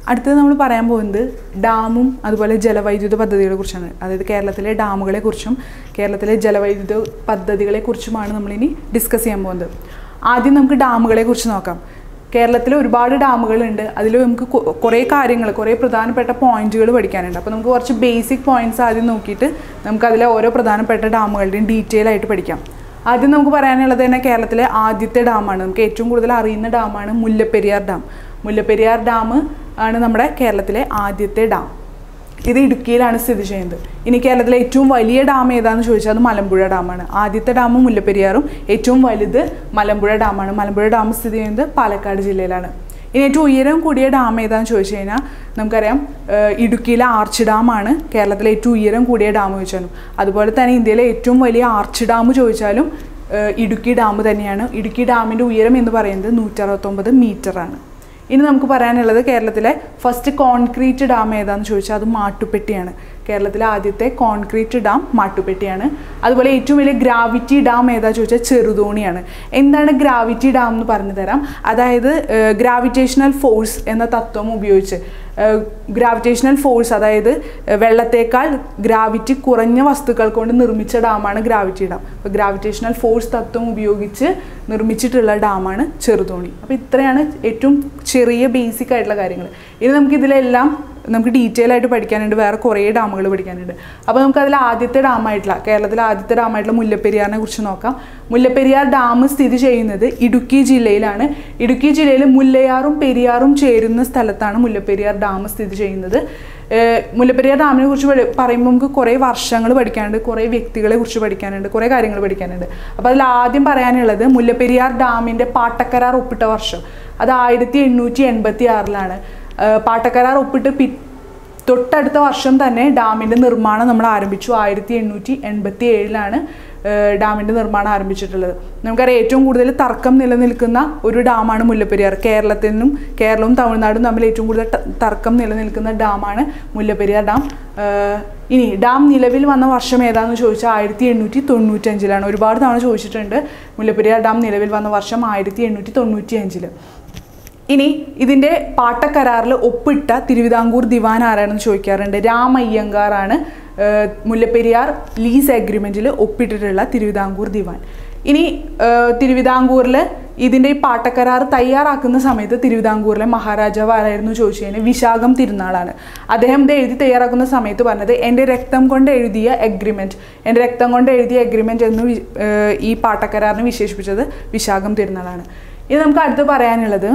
അടുത്തത് നമ്മൾ പറയാൻ പോകുന്നത് ഡാമും അതുപോലെ ജലവൈദ്യുത പദ്ധതികളെ കുറിച്ചാണ് അതായത് കേരളത്തിലെ ഡാമുകളെ കുറിച്ചും കേരളത്തിലെ ജലവൈദ്യുത പദ്ധതികളെ കുറിച്ചുമാണ് നമ്മളിനി ഡിസ്കസ് ചെയ്യാൻ പോകുന്നത് ആദ്യം നമുക്ക് ഡാമുകളെ കുറിച്ച് നോക്കാം കേരളത്തിൽ ഒരുപാട് ഡാമുകളുണ്ട് അതിൽ നമുക്ക് കൊ- കുറേ കാര്യങ്ങൾ കുറേ പ്രധാനപ്പെട്ട പോയിന്റുകൾ പഠിക്കാനുണ്ട് അപ്പോൾ നമുക്ക് കുറച്ച് ബേസിക് പോയിന്റ്സ് ആദ്യം നോക്കിയിട്ട് നമുക്ക് അതിലെ ഓരോ പ്രധാനപ്പെട്ട ഡാമുകളുടെയും ഡീറ്റെയിൽ ആയിട്ട് പഠിക്കാം ആദ്യം നമുക്ക് പറയാനുള്ളത് തന്നെ കേരളത്തിലെ ആദ്യത്തെ ഡാമാണ് നമുക്ക് ഏറ്റവും കൂടുതൽ അറിയുന്ന ഡാമാണ് മുല്ലപ്പെരിയാർ ഡാം മുല്ലപ്പെരിയാർ ഡാം ആണ് നമ്മുടെ കേരളത്തിലെ ആദ്യത്തെ ഡാം ഇത് ഇടുക്കിയിലാണ് സ്ഥിതി ചെയ്യുന്നത് ഇനി കേരളത്തിലെ ഏറ്റവും വലിയ ഡാം ഏതാണെന്ന് ചോദിച്ചാൽ അത് മലമ്പുഴ ഡാമാണ് ആദ്യത്തെ ഡാം മുല്ലപ്പെരിയാറും ഏറ്റവും വലുത് മലമ്പുഴ ഡാമാണ് മലമ്പുഴ ഡാം സ്ഥിതി ചെയ്യുന്നത് പാലക്കാട് ജില്ലയിലാണ് ഇനി ഏറ്റവും ഉയരം കൂടിയ ഡാം ഏതാണെന്ന് ചോദിച്ചു കഴിഞ്ഞാൽ നമുക്കറിയാം ഏഹ് ഇടുക്കിയിലെ ആർച്ച് ഡാമാണ് കേരളത്തിലെ ഏറ്റവും ഉയരം കൂടിയ ഡാം ചോദിച്ചാലും അതുപോലെ തന്നെ ഇന്ത്യയിലെ ഏറ്റവും വലിയ ആർച്ച് ഡാം ചോദിച്ചാലും ഏഹ് ഇടുക്കി ഡാം തന്നെയാണ് ഇടുക്കി ഡാമിൻ്റെ ഉയരം എന്ന് പറയുന്നത് നൂറ്ററുപത്തൊമ്പത് മീറ്ററാണ് ഇനി നമുക്ക് പറയാനുള്ളത് കേരളത്തിലെ ഫസ്റ്റ് കോൺക്രീറ്റ് ഡാം ഏതാണെന്ന് ചോദിച്ചാൽ അത് മാട്ടുപ്പെട്ടിയാണ് കേരളത്തിലെ ആദ്യത്തെ കോൺക്രീറ്റ് ഡാം മാട്ടുപ്പെട്ടിയാണ് അതുപോലെ ഏറ്റവും വലിയ ഗ്രാവിറ്റി ഡാം ഏതാ ചോദിച്ചാൽ ചെറുതോണിയാണ് എന്താണ് ഗ്രാവിറ്റി ഡാം എന്ന് പറഞ്ഞു തരാം അതായത് ഗ്രാവിറ്റേഷണൽ ഫോഴ്സ് എന്ന തത്വം ഉപയോഗിച്ച് ഗ്രാവിറ്റേഷണൽ ഫോഴ്സ് അതായത് ഏഹ് വെള്ളത്തേക്കാൾ ഗ്രാവിറ്റി കുറഞ്ഞ വസ്തുക്കൾ കൊണ്ട് നിർമ്മിച്ച ഡാമാണ് ഗ്രാവിറ്റി ഡാം അപ്പോൾ ഗ്രാവിറ്റേഷണൽ ഫോഴ്സ് തത്വം ഉപയോഗിച്ച് നിർമ്മിച്ചിട്ടുള്ള ഡാമാണ് ചെറുതോണി അപ്പോൾ ഇത്രയാണ് ഏറ്റവും ചെറിയ ബേസിക് ആയിട്ടുള്ള കാര്യങ്ങൾ ഇനി നമുക്ക് ഇതിലെല്ലാം നമുക്ക് ഡീറ്റെയിൽ ആയിട്ട് പഠിക്കാനുണ്ട് വേറെ കുറേ ഡാമുകൾ പഠിക്കാനുണ്ട് അപ്പോൾ നമുക്ക് അതിൽ ആദ്യത്തെ ഡാമായിട്ടുള്ള കേരളത്തിലെ ആദ്യത്തെ ഡാമായിട്ടുള്ള മുല്ലപ്പെരിയാറിനെ കുറിച്ച് നോക്കാം മുല്ലപ്പെരിയാർ ഡാം സ്ഥിതി ചെയ്യുന്നത് ഇടുക്കി ജില്ലയിലാണ് ഇടുക്കി ജില്ലയിൽ മുല്ലയാറും പെരിയാറും ചേരുന്ന സ്ഥലത്താണ് മുല്ലപ്പെരിയാർ ഡാം സ്ഥിതി ചെയ്യുന്നത് ഏഹ് മുല്ലപ്പെരിയാർ ഡാമിനെ കുറിച്ച് പഠി- പറയുമ്പോൾ നമുക്ക് കുറേ വർഷങ്ങൾ പഠിക്കാനുണ്ട് കുറേ വ്യക്തികളെ കുറിച്ച് പഠിക്കാനുണ്ട് കുറേ കാര്യങ്ങൾ പഠിക്കാനുണ്ട് അപ്പോൾ അതിൽ ആദ്യം പറയാനുള്ളത് മുല്ലപ്പെരിയാർ ഡാമിൻ്റെ പാട്ടക്കരാർ ഒപ്പിട്ട വർഷം അത് ആയിരത്തി എണ്ണൂറ്റി എൺപത്തി ആറിലാണ് പാട്ടക്കരാർ ഒപ്പിട്ട് പി തൊട്ടടുത്ത വർഷം തന്നെ ഡാമിൻ്റെ നിർമ്മാണം നമ്മൾ ആരംഭിച്ചു ആയിരത്തി എണ്ണൂറ്റി എൺപത്തി ഏഴിലാണ് ഡാമിൻ്റെ നിർമ്മാണം ആരംഭിച്ചിട്ടുള്ളത് നമുക്കറിയാം ഏറ്റവും കൂടുതൽ തർക്കം നിലനിൽക്കുന്ന ഒരു ഡാമാണ് മുല്ലപ്പെരിയാർ കേരളത്തിനും കേരളവും തമിഴ്നാടും തമ്മിൽ ഏറ്റവും കൂടുതൽ ത- തർക്കം നിലനിൽക്കുന്ന ഡാമാണ് മുല്ലപ്പെരിയാർ ഡാം ഏഹ് ഇനി ഡാം നിലവിൽ വന്ന വർഷം ഏതാണെന്ന് ചോദിച്ചാൽ ആയിരത്തി എണ്ണൂറ്റി തൊണ്ണൂറ്റഞ്ചിലാണ് ഒരുപാട് തവണ ചോദിച്ചിട്ടുണ്ട് മുല്ലപ്പെരിയാർ ഡാം നിലവിൽ വന്ന വർഷം ആയിരത്തി എണ്ണൂറ്റി തൊണ്ണൂറ്റി അഞ്ചിൽ ഇനി ഇതിൻ്റെ പാട്ടക്കരാറിൽ ഒപ്പിട്ട തിരുവിതാംകൂർ ദിവാൻ ആരാണെന്ന് ചോദിക്കാറുണ്ട് രാമയ്യങ്കാറാണ് ഏഹ്, മുല്ലപ്പെരിയാർ ലീസ് അഗ്രിമെൻറ്റിൽ ഒപ്പിട്ടിട്ടുള്ള തിരുവിതാംകൂർ ദിവാൻ ഇനി ഏഹ്, തിരുവിതാംകൂറിൽ ഇതിൻ്റെ ഈ പാട്ടക്കരാർ തയ്യാറാക്കുന്ന സമയത്ത് തിരുവിതാംകൂറിലെ മഹാരാജാവ് ആരായിരുന്നു ചോദിച്ചു കഴിഞ്ഞാൽ വിശാഖം തിരുനാളാണ് അദ്ദേഹം ഇത് എഴുതി തയ്യാറാക്കുന്ന സമയത്ത് പറഞ്ഞത് എൻ്റെ രക്തം കൊണ്ട് എഴുതിയ എഗ്രിമെൻറ്റ് എൻ്റെ രക്തം കൊണ്ട് എഴുതിയ എഗ്രിമെൻറ്റ് എന്ന് വി- ഏഹ്, ഈ പാട്ടക്കരാറിന് വിശേഷിപ്പിച്ചത് വിശാഖം തിരുനാളാണ് ഇനി നമുക്ക് അടുത്ത് പറയാനുള്ളത്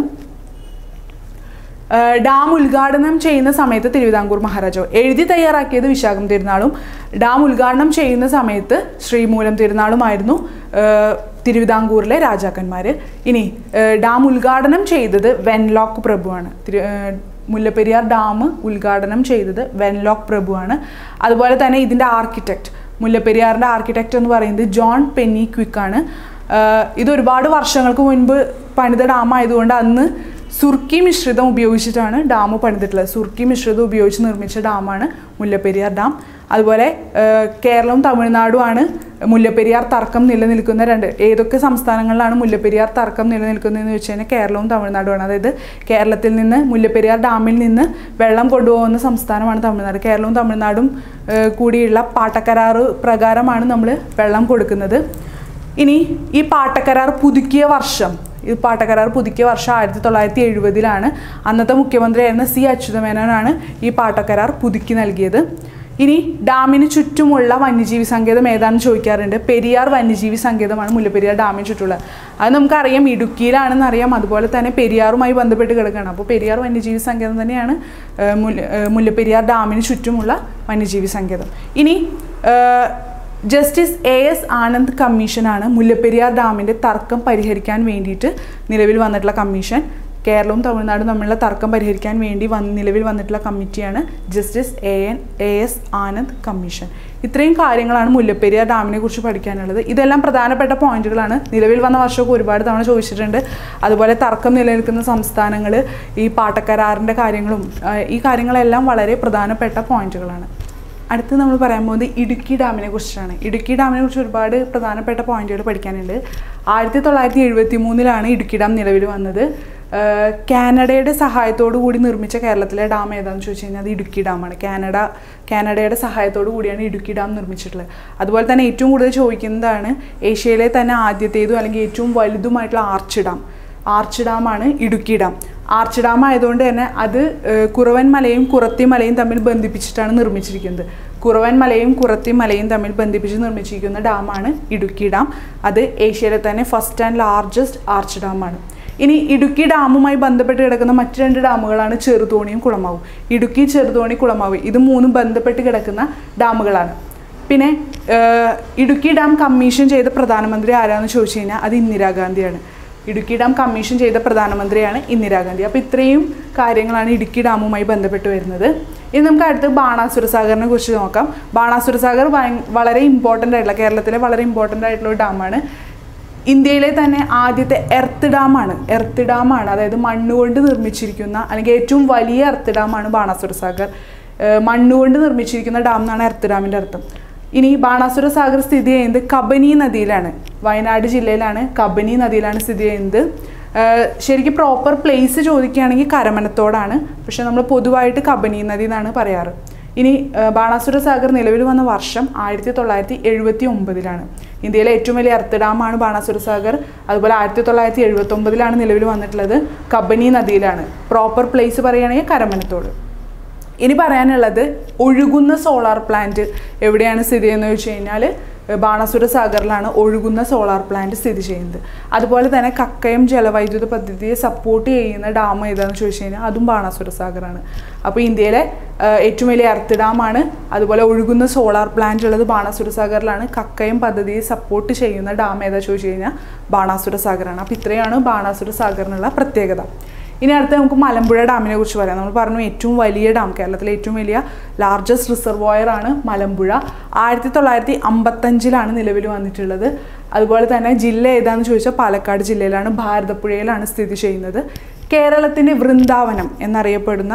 ഏഹ് ഡാം ഉദ്ഘാടനം ചെയ്യുന്ന സമയത്ത് തിരുവിതാംകൂർ മഹാരാജാവ് എഴുതി തയ്യാറാക്കിയത് വിശാഖം തിരുനാളും ഡാം ഉദ്ഘാടനം ചെയ്യുന്ന സമയത്ത് ശ്രീമൂലം തിരുനാളുമായിരുന്നു ഏഹ് തിരുവിതാംകൂറിലെ രാജാക്കന്മാർ ഇനി ഏഹ് ഡാം ഉദ്ഘാടനം ചെയ്തത് വെൻലോക്ക് പ്രഭുവാണ് തിരു ഏഹ് മുല്ലപ്പെരിയാർ ഡാം ഉദ്ഘാടനം ചെയ്തത് വെൻലോക്ക് പ്രഭുവാണ് അതുപോലെ തന്നെ ഇതിൻ്റെ ആർക്കിടെക്റ്റ് മുല്ലപ്പെരിയാറിൻ്റെ ആർക്കിടെക്റ്റ് എന്ന് പറയുന്നത് ജോൺ പെന്നി ക്വിക്കാണ് ആഹ് ഇത് ഒരുപാട് വർഷങ്ങൾക്ക് മുൻപ് പണിത ഡാം ആയതുകൊണ്ട് അന്ന് സുർക്കി മിശ്രിതം ഉപയോഗിച്ചിട്ടാണ് ഡാം പണിതിട്ടുള്ളത് സുർക്കി മിശ്രിതം ഉപയോഗിച്ച് നിർമ്മിച്ച ഡാമാണ് മുല്ലപ്പെരിയാർ ഡാം അതുപോലെ ആഹ് കേരളവും തമിഴ്നാടുമാണ് മുല്ലപ്പെരിയാർ തർക്കം നിലനിൽക്കുന്ന രണ്ട് ഏതൊക്കെ സംസ്ഥാനങ്ങളിലാണ് മുല്ലപ്പെരിയാർ തർക്കം നിലനിൽക്കുന്നതെന്ന് വെച്ച് കഴിഞ്ഞാൽ കേരളവും തമിഴ്നാടുമാണ് അതായത് കേരളത്തിൽ നിന്ന് മുല്ലപ്പെരിയാർ ഡാമിൽ നിന്ന് വെള്ളം കൊണ്ടുപോകുന്ന സംസ്ഥാനമാണ് തമിഴ്നാട് കേരളവും തമിഴ്നാടും ആഹ് കൂടിയുള്ള പാട്ടക്കരാറ് പ്രകാരമാണ് നമ്മൾ വെള്ളം കൊടുക്കുന്നത് ഇനി ഈ പാട്ടക്കരാർ പുതുക്കിയ വർഷം ഈ പാട്ടക്കരാർ പുതുക്കിയ വർഷം ആയിരത്തി തൊള്ളായിരത്തി എഴുപതിലാണ് അന്നത്തെ മുഖ്യമന്ത്രിയായിരുന്ന സി അച്യുതമേനോനാണ് ഈ പാട്ടക്കരാർ പുതുക്കി നൽകിയത് ഇനി ഡാമിന് ചുറ്റുമുള്ള വന്യജീവി സങ്കേതം ഏതാണെന്ന് ചോദിക്കാറുണ്ട് പെരിയാർ വന്യജീവി സങ്കേതമാണ് മുല്ലപ്പെരിയാർ ഡാമിന് ചുറ്റുമുള്ളത് അത് നമുക്കറിയാം ഇടുക്കിയിലാണെന്ന് അറിയാം അതുപോലെ തന്നെ പെരിയാറുമായി ബന്ധപ്പെട്ട് കിടക്കുകയാണ് അപ്പോൾ പെരിയാർ വന്യജീവി സങ്കേതം തന്നെയാണ് ഏഹ്, മുല്ല ഏഹ്, മുല്ലപ്പെരിയാർ ഡാമിന് ചുറ്റുമുള്ള വന്യജീവി സങ്കേതം ഇനി ഏഹ്, ജസ്റ്റിസ് എ എസ് ആനന്ദ് കമ്മീഷനാണ് മുല്ലപ്പെരിയാർ ഡാമിൻ്റെ തർക്കം പരിഹരിക്കാൻ വേണ്ടിയിട്ട് നിലവിൽ വന്നിട്ടുള്ള കമ്മീഷൻ കേരളവും തമിഴ്നാടും തമ്മിലുള്ള തർക്കം പരിഹരിക്കാൻ വേണ്ടി വന്ന് നിലവിൽ വന്നിട്ടുള്ള കമ്മിറ്റിയാണ് justice A N A S Anand commission ഇത്രയും കാര്യങ്ങളാണ് മുല്ലപ്പെരിയാർ ഡാമിനെ കുറിച്ച് പഠിക്കാനുള്ളത് ഇതെല്ലാം പ്രധാനപ്പെട്ട പോയിന്റുകളാണ് നിലവിൽ വന്ന വർഷമൊക്കെ ഒരുപാട് തവണ ചോദിച്ചിട്ടുണ്ട് അതുപോലെ തർക്കം നിലനിൽക്കുന്ന സംസ്ഥാനങ്ങൾ ഈ പാട്ടക്കരാറിൻ്റെ കാര്യങ്ങളും ആ, ഈ കാര്യങ്ങളെല്ലാം വളരെ പ്രധാനപ്പെട്ട പോയിന്റുകളാണ് അടുത്ത് നമ്മൾ പറയാൻ പോകുന്നത് ഇടുക്കി ഡാമിനെ കുറിച്ചാണ് ഇടുക്കി ഡാമിനെ കുറിച്ച് ഒരുപാട് പ്രധാനപ്പെട്ട പോയിന്റുകൾ പഠിക്കാനുണ്ട് ആയിരത്തി തൊള്ളായിരത്തി എഴുപത്തി മൂന്നിലാണ് ഇടുക്കി ഡാം നിലവിൽ വന്നത് ഏഹ് കാനഡയുടെ സഹായത്തോടു കൂടി നിർമ്മിച്ച കേരളത്തിലെ ഡാം ഏതാണെന്ന് ചോദിച്ചു കഴിഞ്ഞാൽ അത് ഇടുക്കി ഡാമാണ് കാനഡ കാനഡയുടെ സഹായത്തോടു കൂടിയാണ് ഇടുക്കി ഡാം നിർമ്മിച്ചിട്ടുള്ളത് അതുപോലെ തന്നെ ഏറ്റവും കൂടുതൽ ചോദിക്കുന്നതാണ് ഏഷ്യയിലെ തന്നെ ആദ്യത്തേതും അല്ലെങ്കിൽ ഏറ്റവും വലുതുമായിട്ടുള്ള ആർച്ച് ഡാം ആർച്ച് ഡാമാണ് ഇടുക്കി ഡാം ആർച്ച് ഡാം ആയതുകൊണ്ട് തന്നെ അത് ഏഹ്, കുറവൻ മലയും കുറത്തി മലയും തമ്മിൽ ബന്ധിപ്പിച്ചിട്ടാണ് നിർമ്മിച്ചിരിക്കുന്നത് കുറവൻ മലയും കുറത്തി മലയും തമ്മിൽ ബന്ധിപ്പിച്ച് നിർമ്മിച്ചിരിക്കുന്ന ഡാമാണ് ഇടുക്കി ഡാം അത് ഏഷ്യയിലെ തന്നെ ഫസ്റ്റ് ആൻഡ് ലാർജസ്റ്റ് ആർച്ച് ഡാമാണ് ഇനി ഇടുക്കി ഡാമുമായി ബന്ധപ്പെട്ട് കിടക്കുന്ന മറ്റ് രണ്ട് ഡാമുകളാണ് ചെറുതോണിയും കുളമാവും ഇടുക്കി ചെറുതോണി കുളമാവ് ഇത് മൂന്നും ബന്ധപ്പെട്ട് കിടക്കുന്ന ഡാമുകളാണ് പിന്നെ ഏഹ്, ഇടുക്കി ഡാം കമ്മീഷൻ ചെയ്ത പ്രധാനമന്ത്രി ആരാന്ന് ചോദിച്ചു കഴിഞ്ഞാൽ അത് ഇന്ദിരാഗാന്ധിയാണ് ഇടുക്കി ഡാം കമ്മീഷൻ ചെയ്ത പ്രധാനമന്ത്രിയാണ് ഇന്ദിരാഗാന്ധി അപ്പോൾ ഇത്രയും കാര്യങ്ങളാണ് ഇടുക്കി ഡാമുമായി ബന്ധപ്പെട്ട് വരുന്നത് ഇനി നമുക്ക് അടുത്ത് ബാണാസുര സാഗറിനെ കുറിച്ച് നോക്കാം ബാണാസുര സാഗർ ഭയ- വളരെ ഇമ്പോർട്ടൻ്റ് ആയിട്ടുള്ള കേരളത്തിലെ വളരെ ഇമ്പോർട്ടൻ്റ് ആയിട്ടുള്ള ഒരു ഡാമാണ് ഇന്ത്യയിലെ തന്നെ ആദ്യത്തെ എർത്ത് ഡാമാണ് എർത്ത് ഡാമാണ് അതായത് മണ്ണുകൊണ്ട് നിർമ്മിച്ചിരിക്കുന്ന അല്ലെങ്കിൽ ഏറ്റവും വലിയ എർത്ത് ഡാമാണ് ബാണാസുര സാഗർ ഏഹ് മണ്ണുകൊണ്ട് നിർമ്മിച്ചിരിക്കുന്ന ഡാം എന്നാണ് എർത്ത് ഡാമിൻ്റെ അർത്ഥം ഇനി ബാണാസുര സാഗർ സ്ഥിതി ചെയ്യുന്നത് കബനി നദിയിലാണ് വയനാട് ജില്ലയിലാണ് കബനി നദിയിലാണ് സ്ഥിതി ചെയ്യുന്നത് ഏഹ് ശരിക്കും പ്രോപ്പർ പ്ലേസ് ചോദിക്കുകയാണെങ്കിൽ കരമനത്തോടാണ് പക്ഷെ നമ്മൾ പൊതുവായിട്ട് കബനി നദി എന്നാണ് പറയാറ് ഇനി ഏഹ് ബാണാസുര സാഗർ നിലവിൽ വന്ന വർഷം ആയിരത്തി തൊള്ളായിരത്തി എഴുപത്തി ഒമ്പതിലാണ് ഇന്ത്യയിലെ ഏറ്റവും വലിയ എർത്ത് ഡാമാണ് ബാണാസുര സാഗർ അതുപോലെ ആയിരത്തി തൊള്ളായിരത്തി എഴുപത്തി ഒമ്പതിലാണ് നിലവിൽ വന്നിട്ടുള്ളത് കബനി നദിയിലാണ് പ്രോപ്പർ പ്ലേസ് പറയുകയാണെങ്കിൽ കരമനത്തോട് ഇനി പറയാനുള്ളത് ഒഴുകുന്ന സോളാർ പ്ലാന്റ് എവിടെയാണ് സ്ഥിതി ചെയ്യുന്നത് വെച്ച് കഴിഞ്ഞാൽ ബാണാസുര സാഗറിലാണ് ഒഴുകുന്ന സോളാർ പ്ലാന്റ് സ്ഥിതി ചെയ്യുന്നത് അതുപോലെ തന്നെ കക്കയം ജലവൈദ്യുത പദ്ധതിയെ സപ്പോർട്ട് ചെയ്യുന്ന ഡാം ഏതാണെന്ന് ചോദിച്ചു കഴിഞ്ഞാൽ അതും ബാണാസുര സാഗറാണ് അപ്പോൾ ഇന്ത്യയിലെ ഏഹ്, ഏറ്റവും വലിയ എർത്ത് ഡാമാണ് അതുപോലെ ഒഴുകുന്ന സോളാർ പ്ലാന്റ് ഉള്ളത് ബാണാസുര സാഗറിലാണ് കക്കയം പദ്ധതിയെ സപ്പോർട്ട് ചെയ്യുന്ന ഡാം ഏതാ ചോദിച്ചു കഴിഞ്ഞാൽ ബാണാസുര സാഗറാണ് അപ്പോൾ ഇത്രയാണ് ബാണാസുര സാഗറിനുള്ള പ്രത്യേകത ഇനി അടുത്ത് നമുക്ക് മലമ്പുഴ ഡാമിനെ കുറിച്ച് പറയാം നമ്മൾ പറഞ്ഞു ഏറ്റവും വലിയ ഡാം കേരളത്തിലെ ഏറ്റവും വലിയ ലാർജസ്റ്റ് റിസർവോയർ ആണ് മലമ്പുഴ ആയിരത്തി തൊള്ളായിരത്തി അമ്പത്തഞ്ചിലാണ് നിലവിൽ വന്നിട്ടുള്ളത് അതുപോലെ തന്നെ ജില്ല ഏതാണെന്ന് ചോദിച്ചാൽ പാലക്കാട് ജില്ലയിലാണ് ഭാരതപ്പുഴയിലാണ് സ്ഥിതി ചെയ്യുന്നത് കേരളത്തിൻ്റെ വൃന്ദാവനം എന്നറിയപ്പെടുന്ന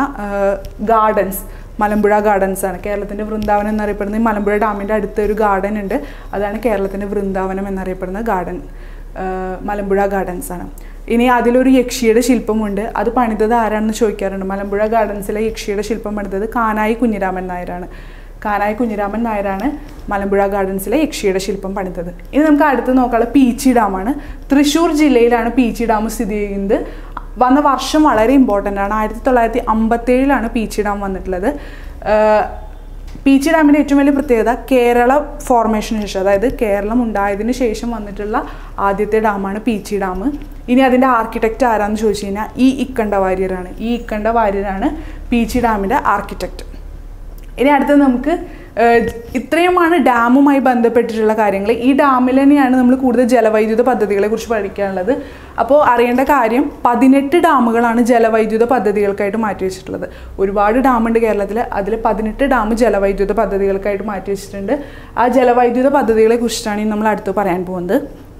ഗാർഡൻസ് മലമ്പുഴ ഗാർഡൻസ് ആണ് കേരളത്തിൻ്റെ വൃന്ദാവനം എന്നറിയപ്പെടുന്ന ഈ മലമ്പുഴ ഡാമിൻ്റെ അടുത്ത് ഒരു ഗാർഡൻ ഉണ്ട് അതാണ് കേരളത്തിൻ്റെ വൃന്ദാവനം എന്നറിയപ്പെടുന്ന ഗാർഡൻ ആഹ് മലമ്പുഴ ഗാർഡൻസ് ആണ് ഇനി അതിലൊരു യക്ഷിയുടെ ശില്പമുണ്ട് അത് പണിതത് ആരാണെന്ന് ചോദിക്കാറുണ്ട് മലമ്പുഴ ഗാർഡൻസിലെ യക്ഷിയുടെ ശില്പം പണിതത് കാനായി കുഞ്ഞിരാമൻ നായരാണ് കാനായി കുഞ്ഞിരാമൻ നായരാണ് മലമ്പുഴ ഗാർഡൻസിലെ യക്ഷിയുടെ ശില്പം പണിതത് ഇനി നമുക്ക് അടുത്ത് നോക്കാനുള്ള പീച്ചി ഡാമാണ് തൃശ്ശൂർ ജില്ലയിലാണ് പീച്ചി ഡാം സ്ഥിതി ചെയ്യുന്നത് വന്ന വർഷം വളരെ ഇമ്പോർട്ടൻ്റ് ആണ് ആയിരത്തി തൊള്ളായിരത്തി അമ്പത്തേഴിലാണ് പീച്ചി ഡാം വന്നിട്ടുള്ളത് ആഹ് പീച്ചി ഡാമിൻ്റെ ഏറ്റവും വലിയ പ്രത്യേകത കേരള ഫോർമേഷന് ശേഷം അതായത് കേരളം ഉണ്ടായതിനു ശേഷം വന്നിട്ടുള്ള ആദ്യത്തെ ഡാമാണ് പീച്ചി ഡാം ഇനി അതിൻ്റെ ആർക്കിടെക്റ്റ് ആരാന്ന് ചോദിച്ചു കഴിഞ്ഞാൽ ഈ ഇക്കണ്ട വാര്യരാണ് ഈ ഇക്കണ്ട വാര്യരാണ് പീച്ചി ഡാമിൻ്റെ ആർക്കിടെക്റ്റ് ഇനി അടുത്തത് നമുക്ക് ഏഹ്, ഇത്രയുമാണ് ഡാമുമായി ബന്ധപ്പെട്ടിട്ടുള്ള കാര്യങ്ങൾ ഈ ഡാമിൽ തന്നെയാണ് നമ്മൾ കൂടുതൽ ജലവൈദ്യുത പദ്ധതികളെ കുറിച്ച് പഠിക്കാനുള്ളത് അപ്പോൾ അറിയേണ്ട കാര്യം പതിനെട്ട് ഡാമുകളാണ് ജലവൈദ്യുത പദ്ധതികൾക്കായിട്ട് മാറ്റി വെച്ചിട്ടുള്ളത് ഒരുപാട് ഡാമുണ്ട് കേരളത്തിൽ അതിൽ പതിനെട്ട് ഡാം ജലവൈദ്യുത പദ്ധതികൾക്കായിട്ട് മാറ്റി വെച്ചിട്ടുണ്ട് ആ ജലവൈദ്യുത പദ്ധതികളെ കുറിച്ചിട്ടാണ് ഇനി നമ്മൾ അടുത്ത് പറയാൻ പോകുന്നത്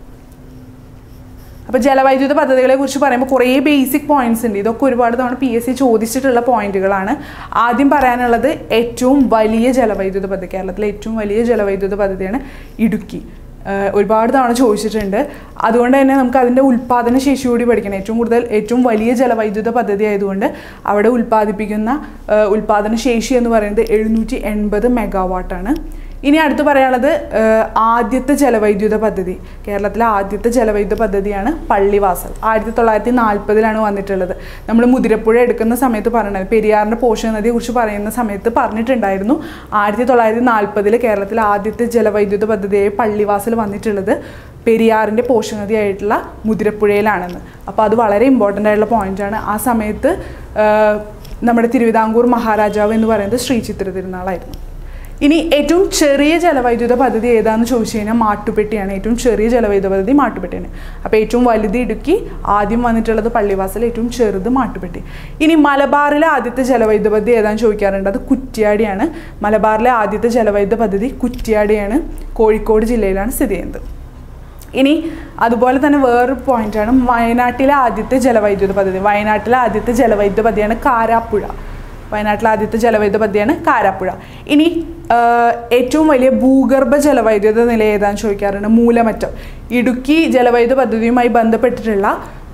അപ്പോൾ ജലവൈദ്യുത പദ്ധതികളെ കുറിച്ച് പറയുമ്പോൾ കുറേ ബേസിക് പോയിന്റ്സ് ഉണ്ട് ഇതൊക്കെ ഒരുപാട് തവണ പി എസ് സി ചോദിച്ചിട്ടുള്ള പോയിന്റുകളാണ് ആദ്യം പറയാനുള്ളത് ഏറ്റവും വലിയ ജലവൈദ്യുത പദ്ധതി കേരളത്തിലെ ഏറ്റവും വലിയ ജലവൈദ്യുത പദ്ധതിയാണ് ഇടുക്കി ആഹ് ഒരുപാട് തവണ ചോദിച്ചിട്ടുണ്ട് അതുകൊണ്ട് തന്നെ നമുക്ക് അതിൻ്റെ ഉൽപ്പാദന ശേഷി കൂടി പഠിക്കണം ഏറ്റവും കൂടുതൽ ഏറ്റവും വലിയ ജലവൈദ്യുത പദ്ധതി ആയതുകൊണ്ട് അവിടെ ഉൽപ്പാദിപ്പിക്കുന്ന ആഹ് ഉൽപ്പാദന ശേഷി എന്ന് പറയുന്നത് എഴുന്നൂറ്റി എൺപത് മെഗാവാട്ടാണ് ഇനി അടുത്ത് പറയാനുള്ളത് ഏഹ്, ആദ്യത്തെ ജലവൈദ്യുത പദ്ധതി കേരളത്തിലെ ആദ്യത്തെ ജലവൈദ്യുത പദ്ധതിയാണ് പള്ളിവാസൽ ആയിരത്തി തൊള്ളായിരത്തി നാൽപ്പതിലാണ് വന്നിട്ടുള്ളത് നമ്മൾ മുതിരപ്പുഴ എടുക്കുന്ന സമയത്ത് പറയണത് പെരിയാറിൻ്റെ പോഷക നദിയെ കുറിച്ച് പറയുന്ന സമയത്ത് പറഞ്ഞിട്ടുണ്ടായിരുന്നു ആയിരത്തി തൊള്ളായിരത്തി നാൽപ്പതിൽ കേരളത്തിലെ ആദ്യത്തെ ജലവൈദ്യുത പദ്ധതിയായ പള്ളിവാസൽ വന്നിട്ടുള്ളത് പെരിയാറിൻ്റെ പോഷക നദിയായിട്ടുള്ള മുതിരപ്പുഴയിലാണെന്ന് അപ്പോൾ അത് വളരെ ഇമ്പോർട്ടൻ്റ് ആയിട്ടുള്ള പോയിന്റാണ് ആ സമയത്ത് ഏഹ്, നമ്മുടെ തിരുവിതാംകൂർ മഹാരാജാവ് എന്ന് പറയുന്നത് ശ്രീ ചിത്ര തിരുനാളായിരുന്നു ഇനി ഏറ്റവും ചെറിയ ജലവൈദ്യുത പദ്ധതി ഏതാണെന്ന് ചോദിച്ചു കഴിഞ്ഞാൽ മാട്ടുപ്പെട്ടിയാണ് ഏറ്റവും ചെറിയ ജലവൈദ്യുത പദ്ധതി മാട്ടുപ്പെട്ടിയാണ് അപ്പോൾ ഏറ്റവും വലുത് ഇടുക്കി ആദ്യം വന്നിട്ടുള്ളത് പള്ളിവാസൽ ഏറ്റവും ചെറുത് മാട്ടുപ്പെട്ടി ഇനി മലബാറിലെ ആദ്യത്തെ ജലവൈദ്യുത പദ്ധതി ഏതാണെന്ന് ചോദിക്കാറുണ്ട് അത് കുറ്റ്യാടിയാണ് മലബാറിലെ ആദ്യത്തെ ജലവൈദ്യുത പദ്ധതി കുറ്റ്യാടിയാണ് കോഴിക്കോട് ജില്ലയിലാണ് സ്ഥിതി ചെയ്യുന്നത് ഇനി അതുപോലെ തന്നെ വേറൊരു പോയിന്റാണ് വയനാട്ടിലെ ആദ്യത്തെ ജലവൈദ്യുത പദ്ധതി വയനാട്ടിലെ ആദ്യത്തെ ജലവൈദ്യുത പദ്ധതിയാണ് കാരാപ്പുഴ വയനാട്ടിലെ ആദ്യത്തെ ജലവൈദ്യുത പദ്ധതിയാണ് കാരാപ്പുഴ ഇനി ആ, ഏറ്റവും വലിയ ഭൂഗർഭ ജലവൈദ്യുത നില ഏതാണെന്ന് ചോദിക്കാറുണ്ട് മൂലമറ്റം ഇടുക്കി ജലവൈദ്യുത പദ്ധതിയുമായി ബന്ധപ്പെട്ടിട്ടുള്ള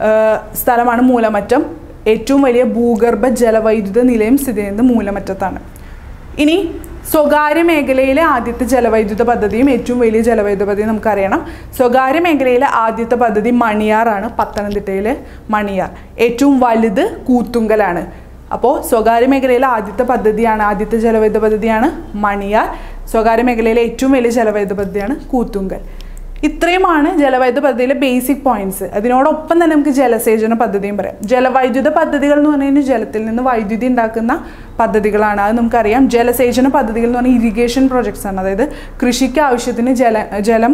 സ്ഥലമാണ് മൂലമറ്റം ഏറ്റവും വലിയ ഭൂഗർഭ ജലവൈദ്യുത നിലയം സ്ഥിതി ചെയ്യുന്നത് മൂലമറ്റത്താണ് ഇനി സ്വകാര്യ മേഖലയിലെ ആദ്യത്തെ ജലവൈദ്യുത പദ്ധതിയും ഏറ്റവും വലിയ ജലവൈദ്യുത പദ്ധതിയും നമുക്കറിയണം സ്വകാര്യ മേഖലയിലെ ആദ്യത്തെ പദ്ധതി മണിയാറാണ് പത്തനംതിട്ടയിലെ മണിയാർ ഏറ്റവും വലുത് കൂത്തുങ്കലാണ് അപ്പോൾ സ്വകാര്യ മേഖലയിലെ ആദ്യത്തെ പദ്ധതിയാണ് ആദ്യത്തെ ജലവൈദ്യുത പദ്ധതിയാണ് മണിയാർ സ്വകാര്യ മേഖലയിലെ ഏറ്റവും വലിയ ജലവൈദ്യുത പദ്ധതിയാണ് കൂത്തുങ്കൽ ഇത്രയുമാണ് ജലവൈദ്യുത പദ്ധതിയിലെ ബേസിക് പോയിന്റ്സ് അതിനോടൊപ്പം തന്നെ നമുക്ക് ജലസേചന പദ്ധതിയും പറയാം ജലവൈദ്യുത പദ്ധതികൾ എന്ന് പറഞ്ഞു കഴിഞ്ഞാൽ ജലത്തിൽ നിന്ന് വൈദ്യുതി ഉണ്ടാക്കുന്ന പദ്ധതികളാണ് അത് നമുക്കറിയാം ജലസേചന പദ്ധതികൾ എന്ന് പറഞ്ഞാൽ ഇറിഗേഷൻ പ്രോജക്ട്സ് ആണ് അതായത് കൃഷിക്ക് ആവശ്യത്തിന് ജല ജലം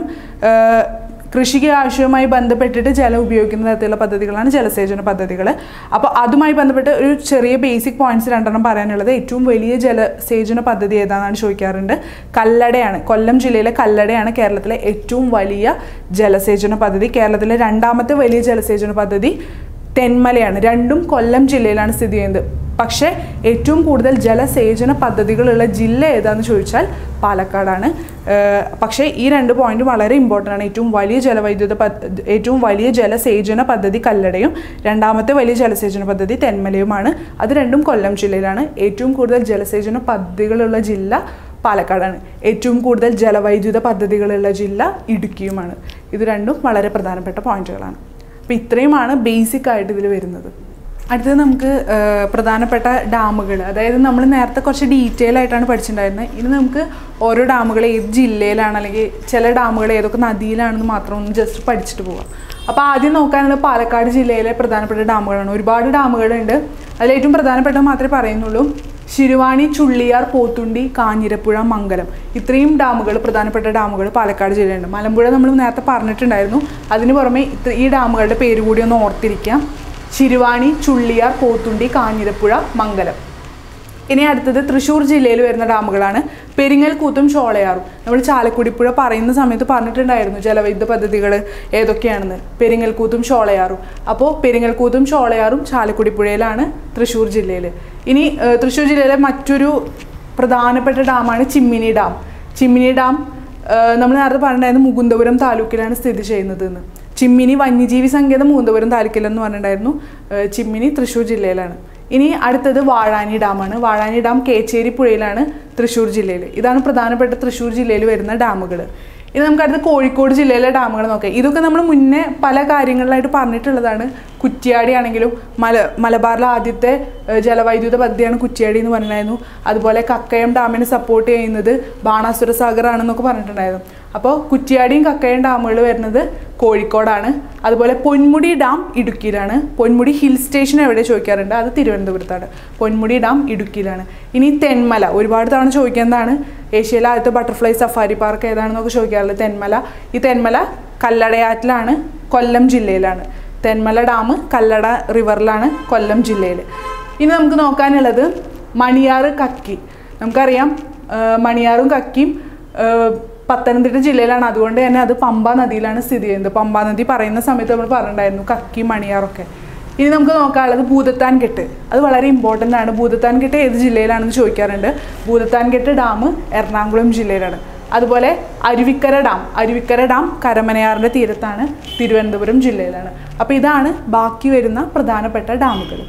കൃഷിക്ക് ആവശ്യവുമായി ബന്ധപ്പെട്ടിട്ട് ജലം ഉപയോഗിക്കുന്ന തരത്തിലുള്ള പദ്ധതികളാണ് ജലസേചന പദ്ധതികൾ അപ്പോൾ അതുമായി ബന്ധപ്പെട്ട് ഒരു ചെറിയ ബേസിക് പോയിന്റ്സ് രണ്ടെണ്ണം പറയാനുള്ളത് ഏറ്റവും വലിയ ജലസേചന പദ്ധതി ഏതാണെന്ന് ചോദിക്കാറുണ്ട് കല്ലടയാണ് കൊല്ലം ജില്ലയിലെ കല്ലടയാണ് കേരളത്തിലെ ഏറ്റവും വലിയ ജലസേചന പദ്ധതി കേരളത്തിലെ രണ്ടാമത്തെ വലിയ ജലസേചന പദ്ധതി തെന്മലയാണ് രണ്ടും കൊല്ലം ജില്ലയിലാണ് സ്ഥിതി ചെയ്യുന്നത് പക്ഷേ ഏറ്റവും കൂടുതൽ ജലസേചന പദ്ധതികളുള്ള ജില്ല ഏതാന്ന് ചോദിച്ചാൽ പാലക്കാടാണ് പക്ഷേ ഈ രണ്ട് പോയിന്റ് വളരെ ഇമ്പോർട്ടൻ്റ് ആണ് ഏറ്റവും വലിയ ജലവൈദ്യുത ഏറ്റവും വലിയ ജലസേചന പദ്ധതി കല്ലടയും രണ്ടാമത്തെ വലിയ ജലസേചന പദ്ധതി തെന്മലയുമാണ് അത് രണ്ടും കൊല്ലം ജില്ലയിലാണ് ഏറ്റവും കൂടുതൽ ജലസേചന പദ്ധതികളുള്ള ജില്ല പാലക്കാടാണ് ഏറ്റവും കൂടുതൽ ജലവൈദ്യുത പദ്ധതികളുള്ള ജില്ല ഇടുക്കിയുമാണ് ഇത് രണ്ടും വളരെ പ്രധാനപ്പെട്ട പോയിന്റുകളാണ് അപ്പോൾ ഇത്രയുമാണ് ബേസിക് ആയിട്ട് ഇതിൽ വരുന്നത് അടുത്തത് നമുക്ക് പ്രധാനപ്പെട്ട ഡാമുകൾ അതായത് നമ്മൾ നേരത്തെ കുറച്ച് ഡീറ്റെയിൽ ആയിട്ടാണ് പഠിച്ചിട്ടുണ്ടായിരുന്നത് ഇനി നമുക്ക് ഓരോ ഡാമുകൾ ഏത് ജില്ലയിലാണ് അല്ലെങ്കിൽ ചില ഡാമുകൾ ഏതൊക്കെ നദിയിലാണെന്ന് മാത്രം ഒന്ന് ജസ്റ്റ് പഠിച്ചിട്ട് പോവാം അപ്പോൾ ആദ്യം നോക്കാനുള്ളത് പാലക്കാട് ജില്ലയിലെ പ്രധാനപ്പെട്ട ഡാമുകളാണ് ഒരുപാട് ഡാമുകളുണ്ട് അതിൽ ഏറ്റവും പ്രധാനപ്പെട്ട മാത്രമേ പറയുന്നുള്ളൂ ശിരുവാണി ചുള്ളിയാർ പോത്തുണ്ടി കാഞ്ഞിരപ്പുഴ മംഗലം ഇത്രയും ഡാമുകൾ പ്രധാനപ്പെട്ട ഡാമുകൾ പാലക്കാട് ജില്ലയിലുണ്ട് മലമ്പുഴ നമ്മൾ നേരത്തെ പറഞ്ഞിട്ടുണ്ടായിരുന്നു അതിന് പുറമെ ഈ ഡാമുകളുടെ പേര് കൂടി ഒന്ന് ഓർത്തിരിക്കാം ശിരുവാണി ചുള്ളിയാർ പോത്തുണ്ടി കാഞ്ഞിരപ്പുഴ മംഗലം ഇനി അടുത്തത് തൃശ്ശൂർ ജില്ലയിൽ വരുന്ന ഡാമുകളാണ് പെരിങ്ങൽകൂത്തും ചോളയാറും നമ്മൾ ചാലക്കുടിപ്പുഴ പറയുന്ന സമയത്ത് പറഞ്ഞിട്ടുണ്ടായിരുന്നു ജലവൈദ്യുത പദ്ധതികൾ ഏതൊക്കെയാണെന്ന് പെരിങ്ങൽകൂത്തും ചോളയാറും അപ്പോൾ പെരിങ്ങൽകൂത്തും ചോളയാറും ചാലക്കുടിപ്പുഴയിലാണ് തൃശ്ശൂർ ജില്ലയിൽ ഇനി തൃശ്ശൂർ ജില്ലയിലെ മറ്റൊരു പ്രധാനപ്പെട്ട ഡാമാണ് ചിമ്മിനി ഡാം ചിമ്മിനി ഡാം നമ്മൾ നേരത്തെ പറഞ്ഞിട്ടുണ്ടായിരുന്നു മുകുന്ദപുരം താലൂക്കിലാണ് സ്ഥിതി ചെയ്യുന്നത് എന്ന് ചിമ്മിനി വന്യജീവി സങ്കേതം മുകുന്ദപുരം താലൂക്കിലെന്ന് പറഞ്ഞിട്ടുണ്ടായിരുന്നു ചിമ്മിനി തൃശ്ശൂർ ജില്ലയിലാണ് ഇനി അടുത്തത് വാഴാനി ഡാമാണ് വാഴാനി ഡാം കേച്ചേരി പുഴയിലാണ് തൃശ്ശൂർ ജില്ലയിൽ ഇതാണ് പ്രധാനപ്പെട്ട തൃശ്ശൂർ ജില്ലയിൽ വരുന്ന ഡാമുകൾ ഇനി നമുക്ക് അടുത്ത് കോഴിക്കോട് ജില്ലയിലെ ഡാമുകൾ നോക്കാം ഇതൊക്കെ നമ്മൾ മുന്നേ പല കാര്യങ്ങളിലായിട്ട് പറഞ്ഞിട്ടുള്ളതാണ് കുറ്റ്യാടി ആണെങ്കിലും മല മലബാറിലെ ആദ്യത്തെ ജലവൈദ്യുത പദ്ധതിയാണ് കുറ്റ്യാടി എന്ന് പറഞ്ഞിട്ടുണ്ടായിരുന്നു അതുപോലെ കക്കയം ഡാമിനെ സപ്പോർട്ട് ചെയ്യുന്നത് ബാണാസുര സാഗർ ആണെന്നൊക്കെ പറഞ്ഞിട്ടുണ്ടായിരുന്നു അപ്പോൾ കുറ്റ്യാടിയും കക്കയം ഡാമുകൾ വരുന്നത് കോഴിക്കോടാണ് അതുപോലെ പൊന്മുടി ഡാം ഇടുക്കിയിലാണ് പൊന്മുടി ഹിൽ സ്റ്റേഷൻ എവിടെ ചോദിക്കാറുണ്ട് അത് തിരുവനന്തപുരത്താണ് പൊന്മുടി ഡാം ഇടുക്കിയിലാണ് ഇനി തെന്മല ഒരുപാട് തവണ ചോദിക്കുന്നതാണ് ഏഷ്യയിലെ ആദ്യത്തെ ബട്ടർഫ്ലൈ സഫാരി പാർക്ക് ഏതാണെന്നൊക്കെ ചോദിക്കാറുള്ളത് തെന്മല ഈ തെന്മല കല്ലടയാറ്റിലാണ് കൊല്ലം ജില്ലയിലാണ് തെന്മല ഡാം കല്ലട റിവറിലാണ് കൊല്ലം ജില്ലയിൽ ഇനി നമുക്ക് നോക്കാനുള്ളത് മണിയാർ കക്കി നമുക്കറിയാം മണിയാറും കക്കിയും പത്തനംതിട്ട ജില്ലയിലാണ് അതുകൊണ്ട് തന്നെ അത് പമ്പ നദിയിലാണ് സ്ഥിതി ചെയ്യുന്നത് പമ്പ നദി പറയുന്ന സമയത്ത് നമ്മൾ പറഞ്ഞിട്ടുണ്ടായിരുന്നു കക്കി മണിയാറൊക്കെ ഇനി നമുക്ക് നോക്കാനുള്ളത് ഭൂതത്താൻ കെട്ട് അത് വളരെ ഇമ്പോർട്ടൻ്റ് ആണ് ഭൂതത്താൻ കെട്ട് ഏത് ജില്ലയിലാണെന്ന് ചോദിക്കാറുണ്ട് ഭൂതത്താൻ കെട്ട് ഡാം എറണാകുളം ജില്ലയിലാണ് അതുപോലെ അരുവിക്കര ഡാം അരുവിക്കര ഡാം കരമനയാറിൻ്റെ തീരത്താണ് തിരുവനന്തപുരം ജില്ലയിലാണ് അപ്പോൾ ഇതാണ് ബാക്കി വരുന്ന പ്രധാനപ്പെട്ട ഡാമുകൾ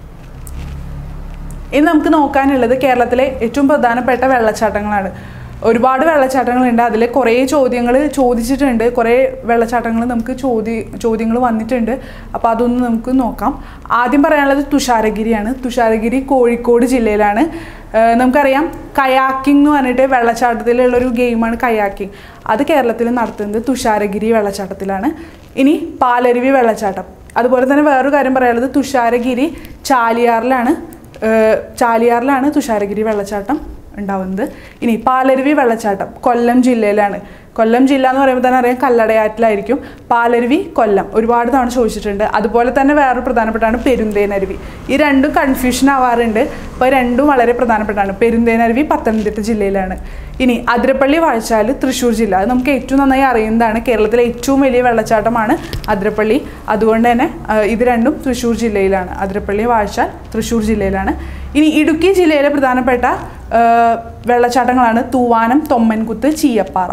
ഇനി നമുക്ക് നോക്കാനുള്ളത് കേരളത്തിലെ ഏറ്റവും പ്രധാനപ്പെട്ട വെള്ളച്ചാട്ടങ്ങളാണ് ഒരുപാട് വെള്ളച്ചാട്ടങ്ങളുണ്ട് അതിൽ കുറേ ചോദ്യങ്ങൾ ചോദിച്ചിട്ടുണ്ട് കുറേ വെള്ളച്ചാട്ടങ്ങൾ നമുക്ക് ചോദ്യ ചോദ്യങ്ങൾ വന്നിട്ടുണ്ട് അപ്പോൾ അതൊന്ന് നമുക്ക് നോക്കാം ആദ്യം പറയാനുള്ളത് തുഷാരഗിരിയാണ് തുഷാരഗിരി കോഴിക്കോട് ജില്ലയിലാണ് നമുക്കറിയാം കയാക്കിംഗ് എന്ന് പറഞ്ഞിട്ട് വെള്ളച്ചാട്ടത്തിലുള്ളൊരു ഗെയിമാണ് കയാക്കിംഗ് അത് കേരളത്തിൽ നടത്തുന്നത് തുഷാരഗിരി വെള്ളച്ചാട്ടത്തിലാണ് ഇനി പാലരുവി വെള്ളച്ചാട്ടം അതുപോലെ തന്നെ വേറൊരു കാര്യം പറയാനുള്ളത് തുഷാരഗിരി ചാലിയാറിലാണ് ചാലിയാറിലാണ് തുഷാരഗിരി വെള്ളച്ചാട്ടം ഉണ്ടാവുന്നത് ഇനി പാലരുവി വെള്ളച്ചാട്ടം കൊല്ലം ജില്ലയിലാണ് കൊല്ലം ജില്ല എന്ന് പറയുമ്പോൾ തന്നെ അറിയാം കല്ലടയാറ്റിലായിരിക്കും പാലരുവി കൊല്ലം ഒരുപാട് തവണ ചോദിച്ചിട്ടുണ്ട് അതുപോലെ തന്നെ വേറൊരു പ്രധാനപ്പെട്ടാണ് പെരുന്തേനരുവി ഈ രണ്ടും കൺഫ്യൂഷൻ ആവാറുണ്ട് അപ്പോൾ രണ്ടും വളരെ പ്രധാനപ്പെട്ടാണ് പെരുന്തേനരുവി പത്തനംതിട്ട ജില്ലയിലാണ് ഇനി അതിരപ്പള്ളി വാഴച്ചാൽ തൃശ്ശൂർ ജില്ല അത് നമുക്ക് ഏറ്റവും നന്നായി അറിയുന്നതാണ് കേരളത്തിലെ ഏറ്റവും വലിയ വെള്ളച്ചാട്ടമാണ് അതിരപ്പള്ളി അതുകൊണ്ട് തന്നെ ഇത് രണ്ടും തൃശ്ശൂർ ജില്ലയിലാണ് അതിരപ്പള്ളി വാഴച്ചാൽ തൃശ്ശൂർ ജില്ലയിലാണ് ഇനി ഇടുക്കി ജില്ലയിലെ പ്രധാനപ്പെട്ട വെള്ളച്ചാട്ടങ്ങളാണ് തൂവാനം തൊമ്മൻകുത്ത് ചീയപ്പാറ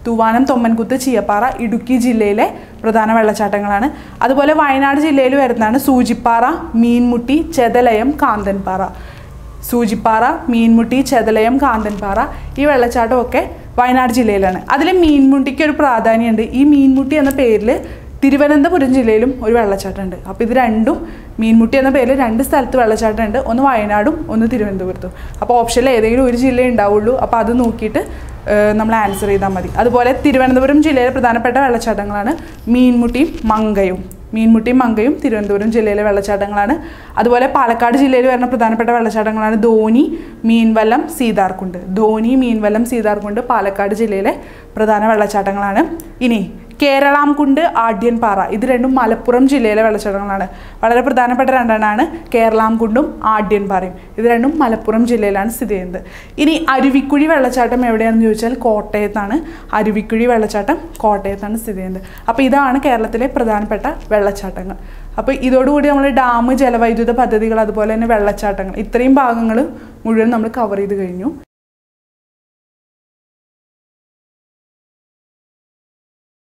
തൂവാനം തൊമ്മൻകുത്ത് ചീയപ്പാറ ഇടുക്കി ജില്ലയിലെ പ്രധാന വെള്ളച്ചാട്ടങ്ങളാണ് അതുപോലെ വയനാട് ജില്ലയിൽ വരുന്നതാണ് സൂചിപ്പാറ മീൻമുട്ടി ചെതലയം കാന്തൻപാറ സൂചിപ്പാറ മീൻമുട്ടി ചെതലയം കാന്തൻപാറ ഈ വെള്ളച്ചാട്ടമൊക്കെ വയനാട് ജില്ലയിലാണ് അതിൽ മീൻമുട്ടിക്ക് ഒരു പ്രാധാന്യമുണ്ട് ഈ മീൻമുട്ടി എന്ന പേരിൽ തിരുവനന്തപുരം ജില്ലയിലും ഒരു വെള്ളച്ചാട്ടമുണ്ട് അപ്പോൾ ഇത് രണ്ടും മീൻമുട്ടി എന്ന പേരിൽ രണ്ട് സ്ഥലത്ത് വെള്ളച്ചാട്ടമുണ്ട് ഒന്ന് വയനാടും ഒന്ന് തിരുവനന്തപുരത്തും അപ്പോൾ ഓപ്ഷനിൽ ഏതെങ്കിലും ഒരു ജില്ലയേ ഉണ്ടാവുള്ളൂ അപ്പോൾ അത് നോക്കിയിട്ട് ഏഹ്, നമ്മൾ ആൻസർ ചെയ്താൽ മതി അതുപോലെ തിരുവനന്തപുരം ജില്ലയിലെ പ്രധാനപ്പെട്ട വെള്ളച്ചാട്ടങ്ങളാണ് മീൻമുട്ടിയും മങ്കയും മീൻമുട്ടിയും മങ്കയും തിരുവനന്തപുരം ജില്ലയിലെ വെള്ളച്ചാട്ടങ്ങളാണ് അതുപോലെ പാലക്കാട് ജില്ലയിൽ വരുന്ന പ്രധാനപ്പെട്ട വെള്ളച്ചാട്ടങ്ങളാണ് ധോനി മീൻവല്ലം സീതാർകുണ്ട് ധോനി മീൻവല്ലം സീതാർകുണ്ട് പാലക്കാട് ജില്ലയിലെ പ്രധാന വെള്ളച്ചാട്ടങ്ങളാണ് ഇനി കേരളാംകുണ്ട് ആഢ്യൻപാറ ഇത് രണ്ടും മലപ്പുറം ജില്ലയിലെ വെള്ളച്ചാട്ടങ്ങളാണ് വളരെ പ്രധാനപ്പെട്ട രണ്ടെണ്ണമാണ് കേരളാംകുണ്ടും ആഢ്യൻപാറയും ഇത് രണ്ടും മലപ്പുറം ജില്ലയിലാണ് സ്ഥിതി ചെയ്യുന്നത് ഇനി അരുവിക്കുഴി വെള്ളച്ചാട്ടം എവിടെയാണെന്ന് ചോദിച്ചാൽ കോട്ടയത്താണ് അരുവിക്കുഴി വെള്ളച്ചാട്ടം കോട്ടയത്താണ് സ്ഥിതി ചെയ്യുന്നത് അപ്പോൾ ഇതാണ് കേരളത്തിലെ പ്രധാനപ്പെട്ട വെള്ളച്ചാട്ടങ്ങൾ അപ്പോൾ ഇതോടുകൂടി നമ്മൾ ഡാം ജലവൈദ്യുത പദ്ധതികൾ അതുപോലെ തന്നെ വെള്ളച്ചാട്ടങ്ങൾ ഇത്രയും ഭാഗങ്ങൾ മുഴുവൻ നമ്മൾ കവർ ചെയ്ത് കഴിഞ്ഞു